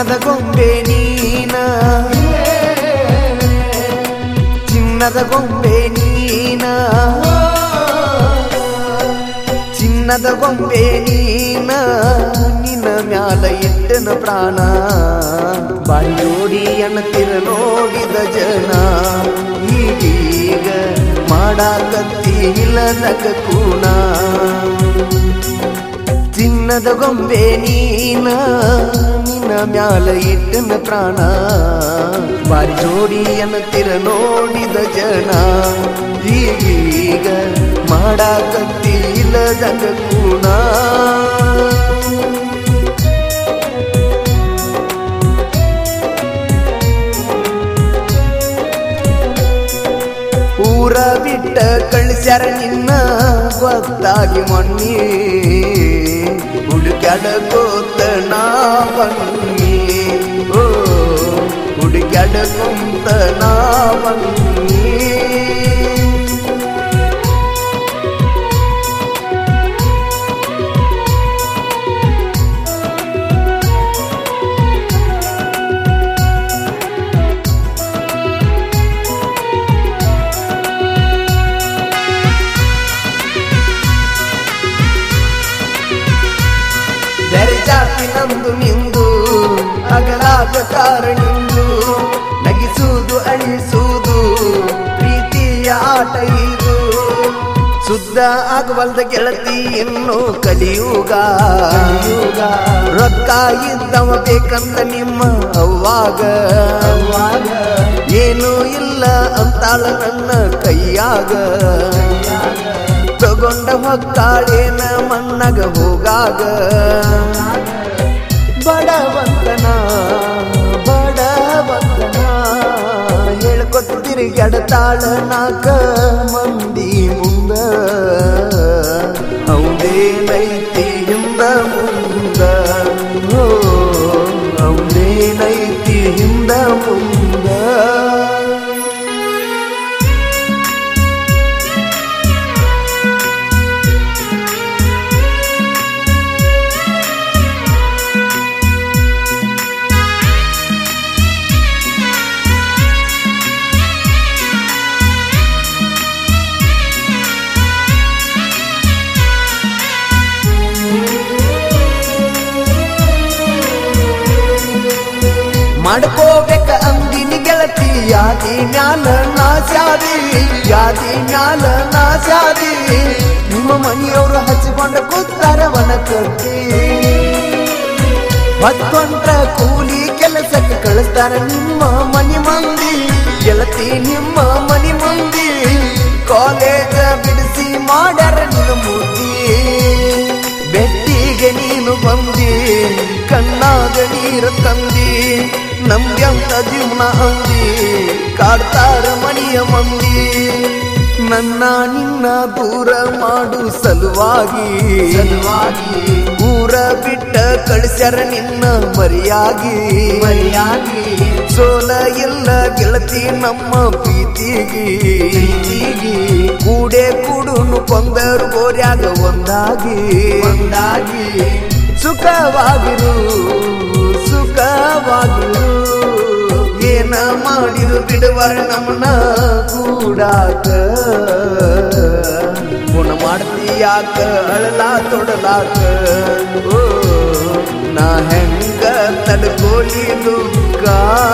ಚಿನ್ನದ ಗೊಂಬೆ ನೀನ ಚಿನ್ನದ ಗೊಂಬೆ ನೀನ ಚಿನ್ನದ ಗೊಂಬೆ ನೀನ ನಿನ್ನ ಮ್ಯಾಲ ಇಟ್ಟನ ಪ್ರಾಣ ಬಾರಿ ನೋಡಿ ಅನ್ನತಿರ ನೋಡಿದ ಜನ ಈಗೀಗ ಮಾಡಾಕತ್ತಿ ಇಲ್ಲದಕ ಕೂಣ ಚಿನ್ನದ ಗೊಂಬೆ ನೀನ ನಿನ್ನ ಮ್ಯಾಲ ಇಟ್ಟನ ಪ್ರಾಣ ಬಾರಿ ಜೋಡಿ ಅನ್ನತಿರ ನೋಡಿದ ಜನ ಈಗೀಗ ಮಾಡಾಕತ್ತಿ ಇಲ್ಲದಂಗ ಕೂಣ ಊರ ಬಿಟ್ಟ ಕಳಿಸ್ಯಾರ ನಿನ್ನ ಗೊತ್ತಾಗಿ ಮೊನ್ನಿ ಹುಡುಕ್ಯಾಡ ಗೋತ ನಾ ಬನ್ನಿ ಓ ಹುಡುಕ್ಯಾಡ ಕುಂತ ನಾ ಬನ್ನಿ ಬೇರೆ ಜಾತಿ ನಂದು ನಿಂದು ಅಗಲಾದ ಕಾರಣಿಂದು ನಗಿಸುವುದು ಅಳಿಸುವುದು ಪ್ರೀತಿಯ ಆಟ ಇದು ಶುದ್ಧ ಆಗವಲ್ದ ಗೆಳತಿ ಇನ್ನು ಕಲಿಯುಗ ರೊಕ್ಕ ಇದ್ದವ ಬೇಕಂತ ನಿಮ್ಮ ಅವ್ವಾಗ ಏನು ಇಲ್ಲ ಅಂತಾಳ ನನ್ನ ಕೈಯಾಗ ತಗೊಂಡ ಹೊಕ್ಕಾಳೇನ ಮಣ್ಣಗ ಹೋಗಾಗ ಬಡವಂತನ ಬಡವಂತನ ಹೇಳ್ಕೊತ ತಿರುಗಾಡತಾಳ ನಾಕ ಮಂದಿ ಮುಂದ ಅವನೇನೈತಿ ಹಿಂದ ಮುಂದ ಓ ಅವನೇನೈತಿ ಹಿಂದ ಮುಂದ ಮಾಡ್ಕೋಬೇಕ ಅಂದಿನಿ ಗೆಳತಿ ಯಾದಿ ಮ್ಯಾಲ ನಾಸ್ಯಾದಿ ಯಾದಿ ಮ್ಯಾಲ ನಾಸ್ಯಾದಿ ನಿಮ್ಮ ಮನೆಯವರು ಹಚ್ಚಿಕೊಂಡ ಕೂತಾರ ವನ ಕಟ್ಟಿ ಹೊತ್ಕೊಂಡ್ರ ಕೂಲಿ ಕೆಲಸಕ್ಕೆ ಕಳಿಸ್ತಾರ ನಿಮ್ಮ ಮನಿ ಮಂದಿ ಗೆಳತಿ ನಿಮ್ಮ ಮನಿ ಮಂದಿ ಕಾಲೇಜ ಬಿಡಿಸಿ ಮಾಡ್ಯಾರ ನಿನ್ನ ಮೂರ್ತಿ ಬೆಟ್ಟಿಗೆ ನೀನು ಬಂದಿ ಕಣ್ಣಾಗ ನೀರು ತಂದಿ ನಮ್ಗೆಂತ ಜೀವನ ಅಂದಿ ಕಾಡ್ತಾರ ಮನೆಯ ಮಂದಿ ನನ್ನ ನಿನ್ನ ದೂರ ಮಾಡು ಸಲುವಾಗಿ ಸಲುವಾಗಿ ಊರ ಬಿಟ್ಟ ಕಳಿಸ್ಯಾರ ನಿನ್ನ ಮರಿಯಾಗಿ ಮರಿಯಾಗಿ ಸೋಲ ಇಲ್ಲ ಗೆಳತಿ ನಮ್ಮ ಪ್ರೀತಿಗಿ ಪ್ರೀತಿಗಿ ಕೂಡೆ ಕೂಡುನು ಕೊಂದರು ಗೋರ್ಯಾಗ ಒಂದಾಗಿ ಒಂದಾಗಿ ಸುಖವಾಗಿರು ಸುಖವಾಗಿರು ಏನ ಮಾಡಿರು ಬಿಡುವರ ನಮ್ಮನ್ನ ಕೂಡಾಕ ಗುಣ ಮಾಡ್ತೀಯಾಕ ಅಳಲಾ ತೊಡಲಾಕ ಓ ನಾ ಹೆಂಗ ತಡ್ಕೋಲಿ ದುಃಖ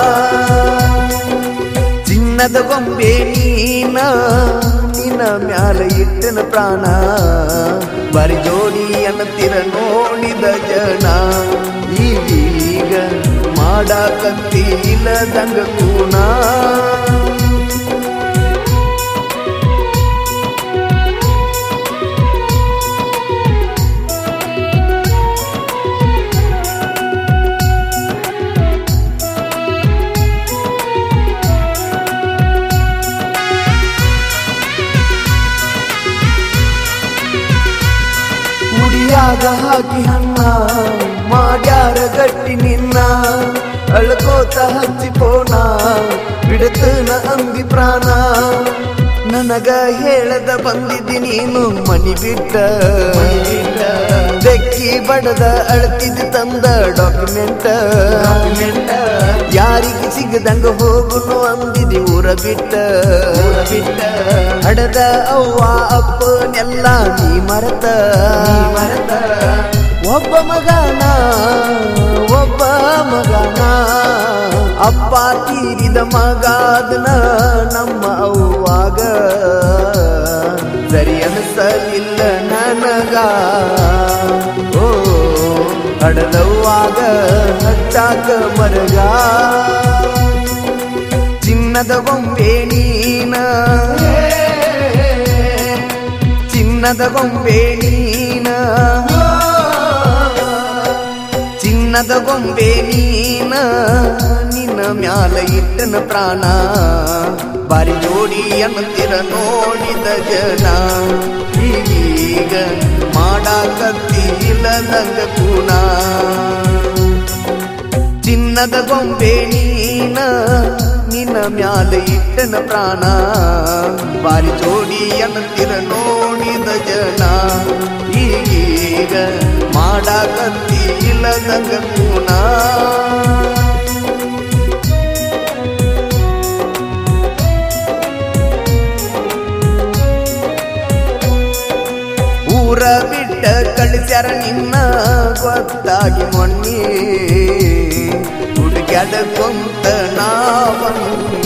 ಚಿನ್ನದ ಗೊಂಬೆ ನೀನ ನಿನ್ನ ಮ್ಯಾಲ ಇಟ್ಟನ ಪ್ರಾಣ ಬರಿ ಜೋಡಿ ಅನ್ನತಿರ ನೋಡಿದ ಜನ ಈಗೀಗ ಮಾಡಾಕತ್ತಿ ಇಲ್ಲದಂಗ ಕೂಣ ಮುಡಿಯಾಗ ಹಾಕಿ ಹಣ್ಣ ಮಾಡ್ಯಾರ ಗಟ್ಟಿ ನಿನ್ನ ಅಳ್ಕೋತ ಹಚ್ಚಿಕೋಣ ಬಿಡತನ ಅಂದಿ ಪ್ರಾಣ ನನಗ ಹೇಳದ ಬಂದಿದ್ದಿ ನೀನು ಮನಿ ಬಿಟ್ಟ ಬೆಕ್ಕಿ ಬಡದ ಅಳ್ತಿದ್ ತಂದ ಡಾಕ್ಯುಮೆಂಟ್ ಡಾಕ್ಯುಮೆಂಟ್ ಯಾರಿಗೆ ಸಿಗದಂಗ ಹೋಗುನು ಅಂದಿದಿ ಊರ ಬಿಟ್ಟ ಊರ ಬಿಟ್ಟ ಹಡದ ಅವ್ವ ಅಪ್ಪನೆಲ್ಲ ನೀ ಮರತ ನೀ ಮರೆತ ಒಬ್ಬ ಮಗನ ಒಬ್ಬ ಮಗನ ಅಪ್ಪ ತೀರಿದ ಮಗಾದನ ನಮ್ಮ ಅವ್ವಾಗ ಸರಿ ಅನಿಸಲಿಲ್ಲ ನನಗ ಓ ಹಡದವ್ವಾಗ ಹಚ್ಚಾಕ ಮರಗ ಚಿನ್ನದ ಗೊಂಬೆ ನೀನ ಚಿನ್ನದ ಗೊಂಬೆ ನೀನ ಚಿನ್ನದ ಗೊಂಬೆ ನೀನ ನಿನ್ನ ಮ್ಯಾಲ ಇಟ್ಟನ ಪ್ರಾಣ ಬಾರಿ ಜೋಡಿ ಅನ್ನತಿರ ನೋಡಿದ ಜನ ಈಗ ಮಾಡಾಕತ್ತಿ ಇಲ್ಲದಂಗ ಕೂಣ ಚಿನ್ನದ ಗೊಂಬೆ ನೀನ ನಿನ್ನ ಮ್ಯಾಲ ಇಟ್ಟನ ಪ್ರಾಣ ಬಾರಿ ಜೋಡಿ ಅನ್ನತಿರ ನೋಡಿದ ಜನ ಈಗ ಮಾಡಾಕತ್ತಿ ಇಲ್ಲದಂಗ ಕೂಣ ಊರ ಬಿಟ್ಟ ಕಳಿಸ್ಯಾರ ನಿನ್ನ ಗೊತ್ತಾಗಿ ಮೊನ್ನೆ ಹುಡುಗ್ಯಾಡ ಕೊಂತ ನಾವಂಗ